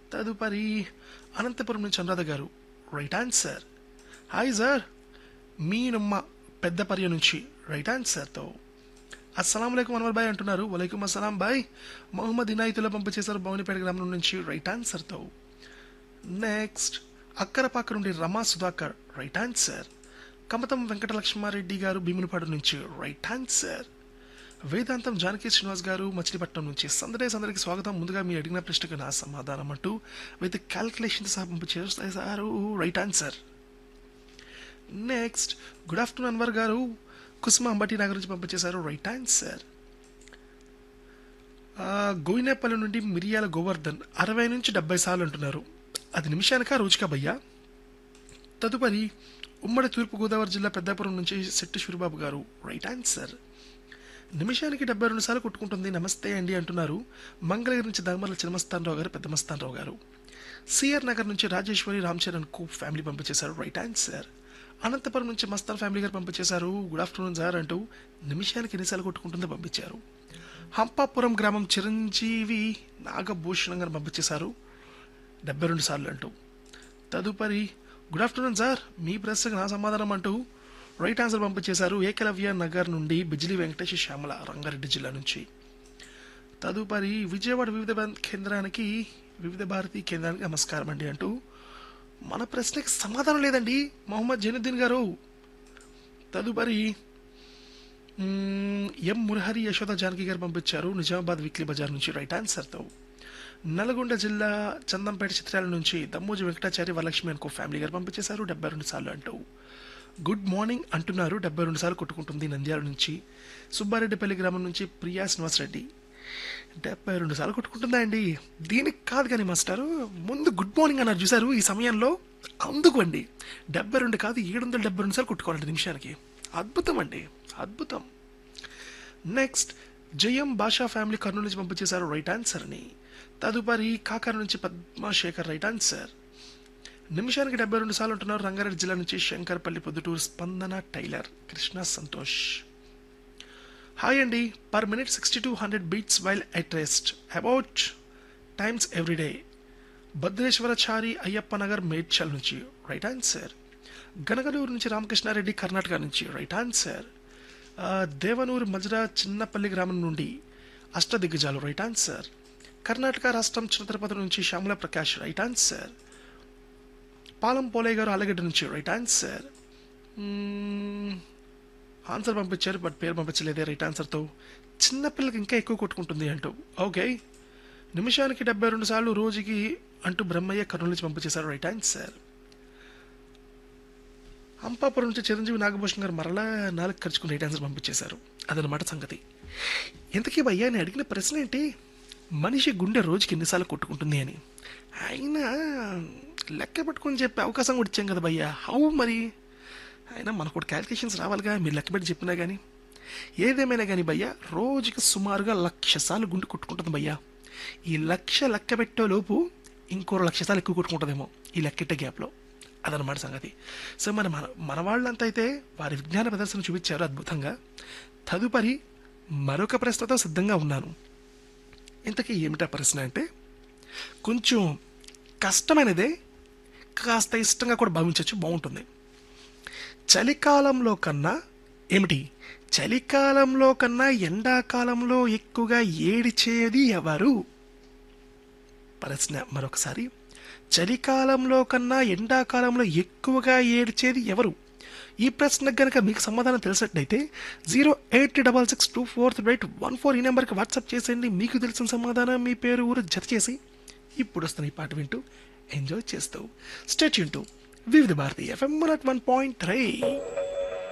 తదుపరి అనంతపురం నుంచి Anuradha garu right answer hi sir Meenamma Peddaparya నుంచి రైట్ ఆన్సర్తో అస్సలం అయికం అన్వర్ బాయ్ అంటున్నారు వలైకుం అస్సలాం బాయ్ మొహమ్మద్ ఇనాయితుల్లో పంపు చేశారు భవనిపేట గ్రామం నుంచి రైట్ ఆన్సర్తో నెక్స్ట్ అక్కరపాక నుండి రమా సుధాకర్ రైట్ ఆన్సర్ కమతం వెంకటలక్ష్మారెడ్డి గారు భీమునిపాడు నుంచి రైట్ ఆన్సర్ వేదాంతం జానకి శ్రీనివాస్ గారు మచిలీపట్నం నుంచి సందడే సందడికి స్వాగతం ముందుగా మీరు అడిగిన ప్రశ్నకు నా సమాధానం అంటూ విత్ క్యాల్కులేషన్ సహా పంపు చేస్తారు right answer next good afternoon Anwar garu Kusuma Ambati Nagar నుంచి పంపించేశారు రైట్ ఆన్సర్ గోయినేపల్లి నుండి మిరియాల గోవర్ధన్ అరవై నుంచి డెబ్బై సార్లు అంటున్నారు అది నిమిషానికా రోజుకా భయ్యా తదుపరి ఉమ్మడి తూర్పుగోదావరి జిల్లా పెద్దాపురం నుంచి శెట్టి సూరిబాబు గారు రైట్ ఆన్సర్ నిమిషానికి డెబ్బై రెండు సార్లు కొట్టుకుంటుంది నమస్తే అండి అంటున్నారు మంగళగిరి నుంచి దగమర్ల చిన్నమస్తానరావు గారు పెద్దమస్తానరావు గారు సిఆర్ నగర్ నుంచి రాజేశ్వరి రామ్ చరణ్ కో ఫ్యామిలీ పంపించేశారు రైట్ ఆన్సర్ అనంతపురం నుంచి మస్తాన్ ఫ్యామిలీ గారు పంపించేశారు గుడ్ ఆఫ్టర్నూన్ సార్ అంటూ నిమిషానికి ఎన్నిసార్లు కొట్టుకుంటుందో పంపించారు హంపాపురం గ్రామం చిరంజీవి నాగభూషణం గారు పంపించేశారు డెబ్బై రెండు సార్లు అంటూ తదుపరి గుడ్ ఆఫ్టర్నూన్ సార్ మీ ప్రశ్నకు నా సమాధానం అంటూ రైట్ ఆన్సర్ పంపించేశారు ఏకలవ్య నగర్ నుండి బిజిలీ వెంకటేష్ శ్యామల రంగారెడ్డి జిల్లా నుంచి తదుపరి విజయవాడ వివిధ బం- కేంద్రానికి వివిధ భారతి కేంద్రానికి నమస్కారం అండి అంటూ మన ప్రశ్నకి సమాధానం లేదండి మొహమ్మద్ జైనుద్దీన్ గారు తదుపరి మ్మ్, ఎం మురహరి యశోద జానకి గారు పంపించారు నిజామాబాద్ వీక్లీ బజార్ నుంచి రైట్ ఆన్సర్తో నల్గొండ జిల్లా చందంపేట చిత్రాల నుంచి దమ్మోజి వెంకటాచారి వరలక్ష్మి అనుకో ఫ్యామిలీ గారు పంపించేశారు డెబ్బై రెండు సార్లు అంటూ గుడ్ మార్నింగ్ అంటున్నారు డెబ్బై రెండు సార్లు కొట్టుకుంటుంది నంద్యాల నుంచి సుబ్బారెడ్డిపల్లి గ్రామం నుంచి ప్రియా శ్రీనివాస్ రెడ్డి డెబ్బై రెండు సార్లు కొట్టుకుంటుందా అండి దీనికి కాదు కానీ మాస్టారు ముందు గుడ్ మార్నింగ్ అన్నారు చూసారు ఈ సమయంలో అందుకు అండి డెబ్బై రెండు కాదు ఏడు వందల డెబ్బై రెండు సార్లు కొట్టుకోవాలండి నిమిషానికి అద్భుతం అండి అద్భుతం నెక్స్ట్ జయం భాషా ఫ్యామిలీ కర్నూలు నుంచి పంపించేశారు రైట్ ఆన్సర్ని తదుపరి కాకర నుంచి పద్మాశేఖర్ రైట్ ఆన్సర్ నిమిషానికి డెబ్బై రెండు సార్లు ఉంటున్నారు రంగారెడ్డి జిల్లా నుంచి శంకర్పల్లి పొద్దుటూరు స్పందన టైలర్ కృష్ణ సంతోష్ హాయ్ అండి per minute sixty to hundred beats while at rest about times everyday Bhadreshwarachari Ayyappa Nagar Medchal నుంచి రైట్ ఆన్సర్ గనగలూరు నుంచి రామకృష్ణారెడ్డి కర్ణాటక నుంచి రైట్ ఆన్సర్ ఆ, దేవనూరు మజ్రా చిన్నపల్లి గ్రామం నుండి అష్టదిగ్గజాలు రైట్ ఆన్సర్ కర్ణాటక రాష్ట్రం చిన్న తిరుపతి నుంచి శ్యామల ప్రకాష్ రైట్ ఆన్సర్ పాలం పోలయ్య గారు ఆలగడ్డ నుంచి రైట్ ఆన్సర్ మ్మ్, ఆన్సర్ పంపించారు బట్ పేరు పంపించలేదే రైట్ ఆన్సర్తో చిన్నపిల్లకి ఇంకా ఎక్కువ కొట్టుకుంటుంది అంటూ ఓకే నిమిషానికి డెబ్బై రెండు సార్లు రోజుకి అంటూ బ్రహ్మయ్య కర్నూలు నుంచి పంపించేశారు రైట్ ఆన్సర్ అంపాపురం నుంచి చిరంజీవి నాగభూషణ్ గారు మరలా నాలుగు ఖర్చుకుని రైట్ ఆన్సర్ పంపించేశారు అదనమాట సంగతి ఇంతకీ భయ్యా నేను అడిగిన ప్రశ్న ఏంటి మనిషి గుండె రోజుకి ఎన్నిసార్లు కొట్టుకుంటుంది అని అయినా లెక్క పట్టుకొని చెప్పే అవకాశం కూడా ఇచ్చాం కదా భయ్యా హౌ మరి అయినా మనకు కూడా క్యాలిక్యులేషన్స్ రావాలిగా మీరు లెక్క పెట్టి చెప్పినా కానీ ఏదేమైనా కానీ భయ్యా రోజుకి సుమారుగా లక్ష సార్లు గుండె కొట్టుకుంటుంది భయ్యా ఈ లక్ష లెక్క పెట్టే లోపు ఇంకో లక్ష సార్లు ఎక్కువ కొట్టుకుంటుందేమో ఈ లెక్కెట్టే గ్యాప్లో అదనమాట సంగతి సో మన మన మన వాళ్ళంతా అయితే వారి విజ్ఞాన ప్రదర్శన చూపించారు అద్భుతంగా తదుపరి మరొక ప్రశ్నతో సిద్ధంగా ఉన్నాను ఇంతకీ ఏమిటా ప్రశ్న అంటే కొంచెం కష్టమైనదే కాస్త ఇష్టంగా కూడా భావించవచ్చు బాగుంటుంది చలికాలంలో కన్నా ఏమిటి చలికాలంలో కన్నా ఎండాకాలంలో ఎక్కువగా ఏడిచేది ఎవరు ప్రశ్న మరొకసారి చలికాలంలో కన్నా ఎండాకాలంలో ఎక్కువగా ఏడ్చేది ఎవరు ఈ ప్రశ్నకు గనక మీకు సమాధానం తెలిసినట్లయితే zero eight double six two four eight one four ఈ నెంబర్కి వాట్సాప్ చేసేయండి మీకు తెలిసిన సమాధానం మీ పేరు ఊరు జత చేసి ఇప్పుడు వస్తున్న ఈ పాట వింటూ ఎంజాయ్ చేస్తూ స్టేట్ వింటూ Vividh Bharati FM one point three